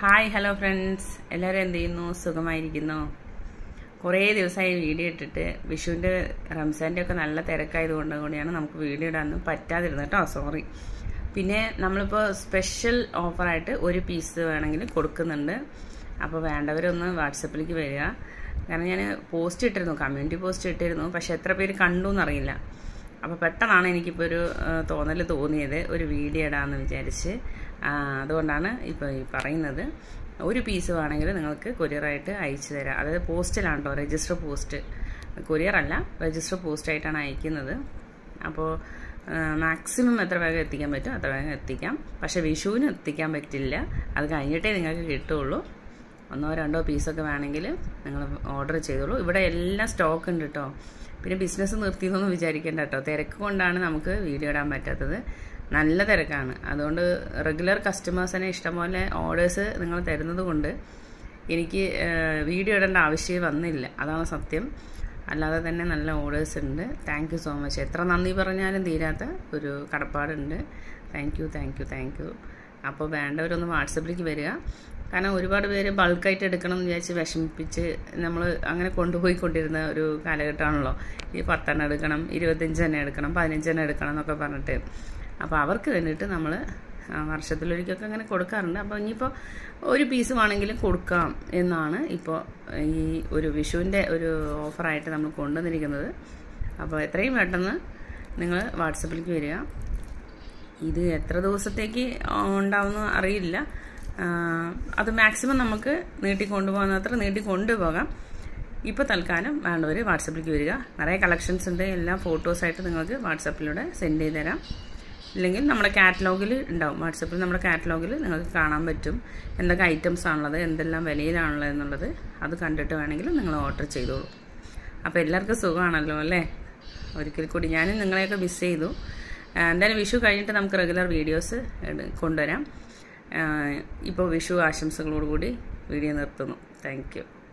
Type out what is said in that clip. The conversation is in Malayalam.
ഹായ് ഹലോ ഫ്രണ്ട്സ് എല്ലാവരും എന്ത് ചെയ്യുന്നു സുഖമായിരിക്കുന്നു കുറേ ദിവസമായി വീഡിയോ ഇട്ടിട്ട് വിഷുവിൻ്റെ റംസാൻ്റെ ഒക്കെ നല്ല തിരക്കായതുകൊണ്ട് കൂടിയാണ് നമുക്ക് വീഡിയോ ഇടാനൊന്നും പറ്റാതിരുന്നത് കേട്ടോ സോറി പിന്നെ നമ്മളിപ്പോൾ സ്പെഷ്യൽ ഓഫറായിട്ട് ഒരു പീസ് വേണമെങ്കിൽ കൊടുക്കുന്നുണ്ട് അപ്പോൾ വേണ്ടവരൊന്ന് വാട്സപ്പിലേക്ക് വരിക കാരണം ഞാൻ പോസ്റ്റ് ഇട്ടിരുന്നു കമ്മ്യൂണിറ്റി പോസ്റ്റ് ഇട്ടിരുന്നു പക്ഷെ എത്ര പേര് കണ്ടു എന്നറിയില്ല അപ്പോൾ പെട്ടെന്നാണ് എനിക്കിപ്പോൾ ഒരു തോന്നൽ തോന്നിയത് ഒരു വീഡിയോ ഇടാമെന്ന് വിചാരിച്ച് ആ, അതുകൊണ്ടാണ് ഇപ്പോൾ ഈ പറയുന്നത് ഒരു പീസ് വേണമെങ്കിൽ നിങ്ങൾക്ക് കൊറിയറായിട്ട് അയച്ചു തരാം അതായത് പോസ്റ്റിലാണ് കേട്ടോ രജിസ്റ്റർ പോസ്റ്റ് കൊറിയർ അല്ല രജിസ്റ്റർ പോസ്റ്റായിട്ടാണ് അയക്കുന്നത് അപ്പോൾ മാക്സിമം എത്ര വേഗം എത്തിക്കാൻ പറ്റും അത്ര വേഗം എത്തിക്കാം പക്ഷേ വിഷുവിന് എത്തിക്കാൻ പറ്റില്ല അത് കഴിഞ്ഞിട്ടേ നിങ്ങൾക്ക് കിട്ടുള്ളൂ ഒന്നോ രണ്ടോ പീസൊക്കെ വേണമെങ്കിൽ നിങ്ങൾ ഓർഡർ ചെയ്തോളൂ ഇവിടെ എല്ലാം സ്റ്റോക്ക് ഉണ്ട് കേട്ടോ പിന്നെ ബിസിനസ് നിർത്തിയെന്നൊന്നും വിചാരിക്കേണ്ട കേട്ടോ തിരക്ക് കൊണ്ടാണ് നമുക്ക് വീഡിയോ ഇടാൻ പറ്റാത്തത് നല്ല തിരക്കാണ് അതുകൊണ്ട് റെഗുലർ കസ്റ്റമേഴ്സിനെ ഇഷ്ടംപോലെ ഓർഡേഴ്സ് നിങ്ങൾ തരുന്നത് കൊണ്ട് എനിക്ക് വീഡിയോ ഇടേണ്ട ആവശ്യമേ വന്നില്ല അതാണ് സത്യം അല്ലാതെ തന്നെ നല്ല ഓർഡേഴ്സ് ഉണ്ട് താങ്ക് യു സോ മച്ച് എത്ര നന്ദി പറഞ്ഞാലും തീരാത്ത ഒരു കടപ്പാടുണ്ട് thank you thank you thank you അപ്പോൾ വേണ്ടവരൊന്ന് വാട്സപ്പിലേക്ക് വരിക കാരണം ഒരുപാട് പേര് ബൾക്കായിട്ട് എടുക്കണം എന്ന് വിചാരിച്ച് വിഷമിപ്പിച്ച് നമ്മൾ അങ്ങനെ കൊണ്ടുപോയിക്കൊണ്ടിരുന്ന ഒരു കാലഘട്ടമാണല്ലോ ഈ പത്തെണ്ണം എടുക്കണം ഇരുപത്തഞ്ചെണ്ണം എടുക്കണം പതിനഞ്ചെണ്ണം എടുക്കണം എന്നൊക്കെ പറഞ്ഞിട്ട് അപ്പോൾ അവർക്ക് വേണ്ടിയിട്ട് നമ്മൾ വർഷത്തിലൊരിക്കലൊക്കെ അങ്ങനെ കൊടുക്കാറുണ്ട് അപ്പോൾ ഇനിയിപ്പോൾ ഒരു പീസ് വേണമെങ്കിലും കൊടുക്കാം എന്നാണ് ഇപ്പോൾ ഈ ഒരു വിഷുവിൻ്റെ ഒരു ഓഫറായിട്ട് നമ്മൾ കൊണ്ടുവന്നിരിക്കുന്നത് അപ്പോൾ എത്രയും പെട്ടെന്ന് നിങ്ങൾ വാട്സപ്പിലേക്ക് വരിക ഇത് എത്ര ദിവസത്തേക്ക് ഉണ്ടാവുമെന്ന് അറിയില്ല ആ, അത് മാക്സിമം നമുക്ക് നീട്ടിക്കൊണ്ടുപോകുന്ന അത്ര നീട്ടിക്കൊണ്ടുപോകാം ഇപ്പോൾ തൽക്കാലം വേണ്ടവർ വാട്സപ്പിലേക്ക് വരിക നിറയെ കളക്ഷൻസ് ഉണ്ട് എല്ലാ ഫോട്ടോസായിട്ട് നിങ്ങൾക്ക് വാട്സപ്പിലൂടെ സെൻഡ് ചെയ്ത് തരാം ഇല്ലെങ്കിൽ നമ്മുടെ കാറ്റലോഗിൽ ഉണ്ടാവും വാട്സപ്പിൽ നമ്മുടെ കാറ്റലോഗിൽ നിങ്ങൾക്ക് കാണാൻ പറ്റും എന്തൊക്കെ ഐറ്റംസ് ആണുള്ളത് എന്തെല്ലാം വിലയിലാണുള്ളത് എന്നുള്ളത് അത് കണ്ടിട്ട് വേണമെങ്കിൽ നിങ്ങൾ ഓർഡർ ചെയ്തോളൂ അപ്പോൾ എല്ലാവർക്കും സുഖമാണല്ലോ അല്ലേ ഒരിക്കൽ കൂടി ഞാനും നിങ്ങളെയൊക്കെ മിസ് ചെയ്തു ആ, എന്തായാലും വിഷു കഴിഞ്ഞിട്ട് നമുക്ക് റെഗുലർ വീഡിയോസ് കൊണ്ടുവരാം ഇപ്പോൾ വിഷു ആശംസകളോടുകൂടി വീഡിയോ നിർത്തുന്നു താങ്ക് യു